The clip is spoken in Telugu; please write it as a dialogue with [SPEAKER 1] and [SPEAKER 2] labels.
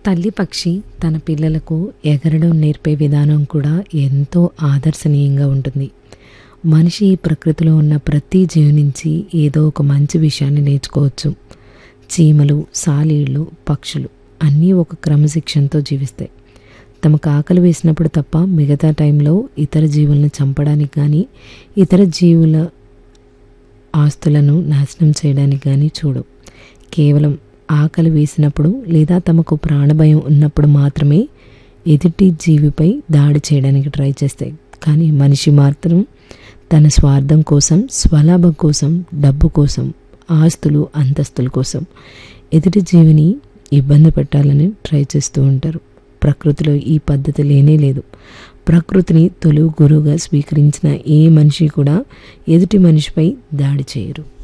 [SPEAKER 1] తల్లి పక్షి తన పిల్లలకు ఎగరడం నేర్పే విధానం కూడా ఎంతో ఆదర్శనీయంగా ఉంటుంది మనిషి ఈ ప్రకృతిలో ఉన్న ప్రతి జీవి నుంచి ఏదో ఒక మంచి విషయాన్ని నేర్చుకోవచ్చు చీమలు సాలీళ్ళు పక్షులు అన్నీ ఒక క్రమశిక్షణతో జీవిస్తాయి తమకు ఆకలి వేసినప్పుడు తప్ప మిగతా టైంలో ఇతర జీవులను చంపడానికి కానీ ఇతర జీవుల ఆస్తులను నాశనం చేయడానికి కానీ చూడవు కేవలం ఆకలి వేసినప్పుడు లేదా తమకు ప్రాణభయం ఉన్నప్పుడు మాత్రమే ఎదుటి జీవిపై దాడి చేయడానికి ట్రై చేస్తాయి కానీ మనిషి మాత్రం తన స్వార్థం కోసం స్వలాభం కోసం డబ్బు కోసం ఆస్తులు అంతస్తుల కోసం ఎదుటి జీవిని ఇబ్బంది పెట్టాలని ట్రై చేస్తూ ఉంటారు ప్రకృతిలో ఈ పద్ధతి లేనే లేదు ప్రకృతిని తొలి గురువుగా స్వీకరించిన ఏ మనిషి కూడా ఎదుటి మనిషిపై దాడి చేయరు